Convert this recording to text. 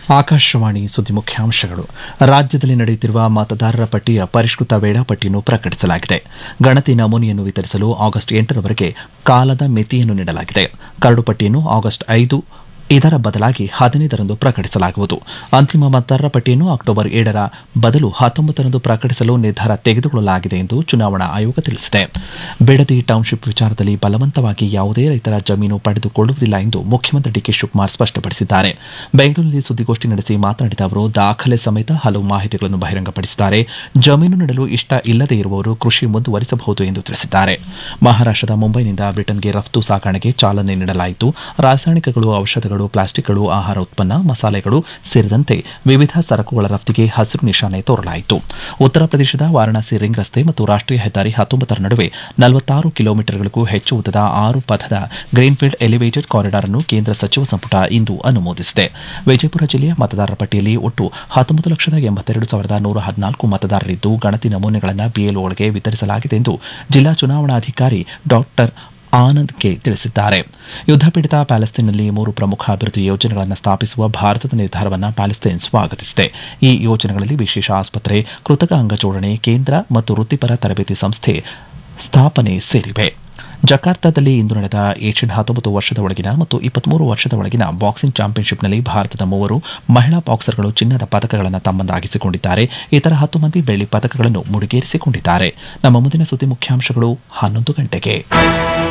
ಆಕಾಶವಾಣಿ ಸುದ್ದಿ ಮುಖ್ಯಾಂಶಗಳು ರಾಜ್ಯದಲ್ಲಿ ನಡೆಯುತ್ತಿರುವ ಮತದಾರರ ಪಟ್ಟಿಯ ಪರಿಷ್ಕೃತ ವೇಳಾಪಟ್ಟಿಯನ್ನು ಪ್ರಕಟಿಸಲಾಗಿದೆ ಗಣತಿ ನಮೂನೆಯನ್ನು ವಿತರಿಸಲು ಆಗಸ್ಟ್ ಎಂಟರವರೆಗೆ ಕಾಲದ ಮಿತಿಯನ್ನು ನೀಡಲಾಗಿದೆ ಕರಡು ಪಟ್ಟಿಯನ್ನು ಆಗಸ್ಟ್ ಐದು ಇದರ ಬದಲಾಗಿ ಹದಿನೈದರಂದು ಪ್ರಕಟಿಸಲಾಗುವುದು ಅಂತಿಮ ಮತದಾರರ ಪಟ್ಟಿಯನ್ನು ಅಕ್ಟೋಬರ್ ಏಳರ ಬದಲು ಹತ್ತೊಂಬತ್ತರಂದು ಪ್ರಕಟಿಸಲು ನಿರ್ಧಾರ ತೆಗೆದುಕೊಳ್ಳಲಾಗಿದೆ ಎಂದು ಚುನಾವಣಾ ಆಯೋಗ ತಿಳಿಸಿದೆ ಬಿಡದಿ ಟೌನ್ಶಿಪ್ ವಿಚಾರದಲ್ಲಿ ಬಲವಂತವಾಗಿ ಯಾವುದೇ ರೈತರ ಜಮೀನು ಪಡೆದುಕೊಳ್ಳುವುದಿಲ್ಲ ಎಂದು ಮುಖ್ಯಮಂತ್ರಿ ಡಿಕೆ ಶಿವಕುಮಾರ್ ಸ್ಪಷ್ಟಪಡಿಸಿದ್ದಾರೆ ಬೆಂಗಳೂರಿನಲ್ಲಿ ಸುದ್ದಿಗೋಷ್ಠಿ ನಡೆಸಿ ಮಾತನಾಡಿದ ಅವರು ದಾಖಲೆ ಸಮೇತ ಹಲವು ಮಾಹಿತಿಗಳನ್ನು ಬಹಿರಂಗಪಡಿಸಿದ್ದಾರೆ ಜಮೀನು ನೀಡಲು ಇಷ್ಟ ಇಲ್ಲದೇ ಇರುವವರು ಕೃಷಿ ಮುಂದುವರಿಸಬಹುದು ಎಂದು ತಿಳಿಸಿದ್ದಾರೆ ಮಹಾರಾಷ್ಟದ ಮುಂಬೈನಿಂದ ಬ್ರಿಟನ್ಗೆ ರಫ್ತು ಸಾಗಣೆಗೆ ಚಾಲನೆ ನೀಡಲಾಯಿತು ರಾಸಾಯನಿಕಗಳು ಔಷಧಗಳು ಪ್ಲಾಸ್ಟಿಕ್ಗಳು ಆಹಾರ ಉತ್ಪನ್ನ ಮಸಾಲೆಗಳು ಸೇರಿದಂತೆ ವಿವಿಧ ಸರಕುಗಳ ರಫ್ತಿಗೆ ಹಸಿರು ನಿಶಾನೆ ತೋರಲಾಯಿತು ಉತ್ತರ ಪ್ರದೇಶದ ವಾರಾಣಸಿ ರಿಂಗ್ ರಸ್ತೆ ಮತ್ತು ರಾಷ್ಟೀಯ ಹೆದ್ದಾರಿ ಹತ್ತೊಂಬತ್ತರ ನಡುವೆ ನಲವತ್ತಾರು ಕಿಲೋಮೀಟರ್ಗಳಿಗೂ ಹೆಚ್ಚು ಉದ್ದದ ಆರು ಪಥದ ಗ್ರೀನ್ಫೀಲ್ಡ್ ಎಲಿವೇಟೆಡ್ ಕಾರಿಡಾರ್ ಅನ್ನು ಕೇಂದ್ರ ಸಚಿವ ಸಂಪುಟ ಇಂದು ಅನುಮೋದಿಸಿದೆ ವಿಜಯಪುರ ಜಿಲ್ಲೆಯ ಮತದಾರರ ಪಟ್ಟಿಯಲ್ಲಿ ಒಟ್ಟು ಹತ್ತೊಂಬತ್ತು ಲಕ್ಷದ ಎಂಬತ್ತೆರಡು ಸಾವಿರದ ನೂರ ಹದಿನಾಲ್ಕು ಮತದಾರರಿದ್ದು ಗಣತಿ ನಮೂನೆಗಳನ್ನು ಬಿಎಲ್ಒಗಳಿಗೆ ವಿತರಿಸಲಾಗಿದೆ ಎಂದು ಜಿಲ್ಲಾ ಚುನಾವಣಾಧಿಕಾರಿ ಡಾಕ್ಟರ್ ಆನಂದ್ ಕೆ ತಿಳಿಸಿದ್ದಾರೆ ಯುದ್ದಪೀಡಿತ ಪ್ಯಾಲೆಸ್ತೇನ್ನಲ್ಲಿ ಮೂರು ಪ್ರಮುಖ ಅಭಿವೃದ್ಧಿ ಯೋಜನೆಗಳನ್ನು ಸ್ಥಾಪಿಸುವ ಭಾರತದ ನಿರ್ಧಾರವನ್ನು ಪ್ಯಾಲೆಸ್ತೇನ್ ಸ್ವಾಗತಿಸಿದೆ ಈ ಯೋಜನೆಗಳಲ್ಲಿ ವಿಶೇಷ ಆಸ್ಪತ್ರೆ ಕೃತಕ ಅಂಗ ಜೋಡಣೆ ಕೇಂದ್ರ ಮತ್ತು ವೃತ್ತಿಪರ ತರಬೇತಿ ಸಂಸ್ಥೆ ಸ್ಥಾಪನೆ ಸೇರಿವೆ ಜಕಾರ್ತಾದಲ್ಲಿ ಇಂದು ನಡೆದ ಏಷ್ಯನ್ ಹತ್ತೊಂಬತ್ತು ವರ್ಷದ ಒಳಗಿನ ಮತ್ತು ಇಪ್ಪತ್ಮೂರು ವರ್ಷದ ಒಳಗಿನ ಬಾಕ್ಸಿಂಗ್ ಚಾಂಪಿಯನ್ಶಿಪ್ನಲ್ಲಿ ಭಾರತದ ಮೂವರು ಮಹಿಳಾ ಬಾಕ್ಸರ್ಗಳು ಚಿನ್ನದ ಪದಕಗಳನ್ನು ತಮ್ಮದಾಗಿಸಿಕೊಂಡಿದ್ದಾರೆ ಇತರ ಹತ್ತು ಮಂದಿ ಬೆಳ್ಳಿ ಪದಕಗಳನ್ನು ಮುಡಿಗೇರಿಸಿಕೊಂಡಿದ್ದಾರೆ ನಮ್ಮ ಮುಂದಿನ ಸುದ್ದಿ ಮುಖ್ಯಾಂಶಗಳು ಹನ್ನೊಂದು ಗಂಟೆಗೆ